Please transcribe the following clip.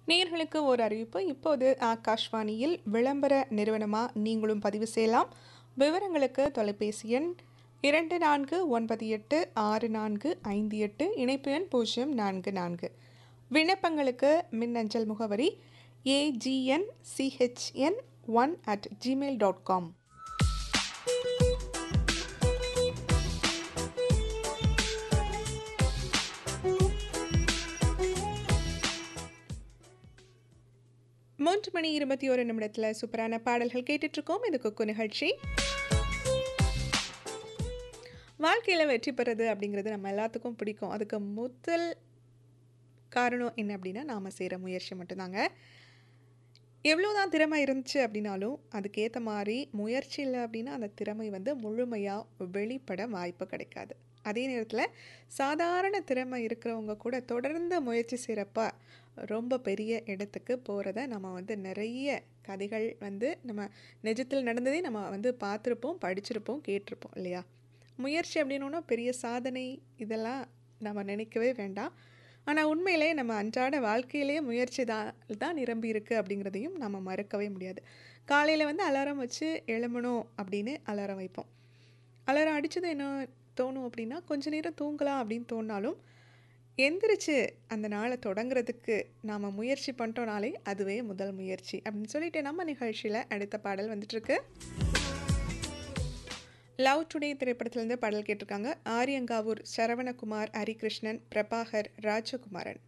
நேயர்களுக்கு ஒரு அறிவிப்பு இப்போது ஆகாஷ்வாணியில் விளம்பர நிறுவனமாக நீங்களும் பதிவு செய்யலாம் விவரங்களுக்கு தொலைபேசி எண் இரண்டு நான்கு ஒன்பது எட்டு ஆறு நான்கு ஐந்து எட்டு இணைப்பு எண் பூஜ்ஜியம் நான்கு நான்கு விண்ணப்பங்களுக்கு மின்னஞ்சல் முகவரி AGN CHN one at Gmail dot com மூன்று மணி இருபத்தி ஒரு நிமிடத்தில் சூப்பரான பாடல்கள் கேட்டுட்ருக்கோம் இது குக்கு நிகழ்ச்சி வாழ்க்கையில் வெற்றி பெறது அப்படிங்கிறது நம்ம எல்லாத்துக்கும் பிடிக்கும் அதுக்கு முதல் காரணம் என்ன அப்படின்னா நாம் செய்கிற முயற்சி மட்டும்தாங்க எவ்வளோதான் திறமை இருந்துச்சு அப்படின்னாலும் அதுக்கேற்ற மாதிரி முயற்சி இல்லை அப்படின்னா அந்த திறமை வந்து முழுமையாக வெளிப்பட வாய்ப்பு கிடைக்காது அதே நேரத்தில் சாதாரண திறமை இருக்கிறவங்க கூட தொடர்ந்து முயற்சி செய்கிறப்ப ரொம்ப பெரிய இடத்துக்கு போகிறத நம்ம வந்து நிறைய கதைகள் வந்து நம்ம நிஜத்தில் நடந்ததே நம்ம வந்து பார்த்துருப்போம் படிச்சிருப்போம் கேட்டிருப்போம் இல்லையா முயற்சி அப்படின்னோன்னா பெரிய சாதனை இதெல்லாம் நம்ம நினைக்கவே வேண்டாம் ஆனால் உண்மையிலே நம்ம அன்றாட வாழ்க்கையிலே முயற்சி தான் தான் நிரம்பி இருக்குது அப்படிங்கிறதையும் நம்ம மறக்கவே முடியாது காலையில் வந்து அலாரம் வச்சு எழும்பணும் அப்படின்னு அலாரம் வைப்போம் அலாரம் அடித்தது என்ன தோணும் அப்படின்னா கொஞ்ச நேரம் தூங்கலாம் அப்படின்னு தோணினாலும் எந்திரிச்சு அந்த நாளை தொடங்குறதுக்கு நாம் முயற்சி பண்ணிட்டோனாலே அதுவே முதல் முயற்சி அப்படின்னு சொல்லிட்டு நம்ம நிகழ்ச்சியில் அடுத்த பாடல் வந்துட்டுருக்கு லவ் டுடே திரைப்படத்திலேருந்து பாடல் கேட்டிருக்காங்க ஆரியங்காவூர் சரவணகுமார் ஹரிகிருஷ்ணன் பிரபாகர் ராஜகுமாரன்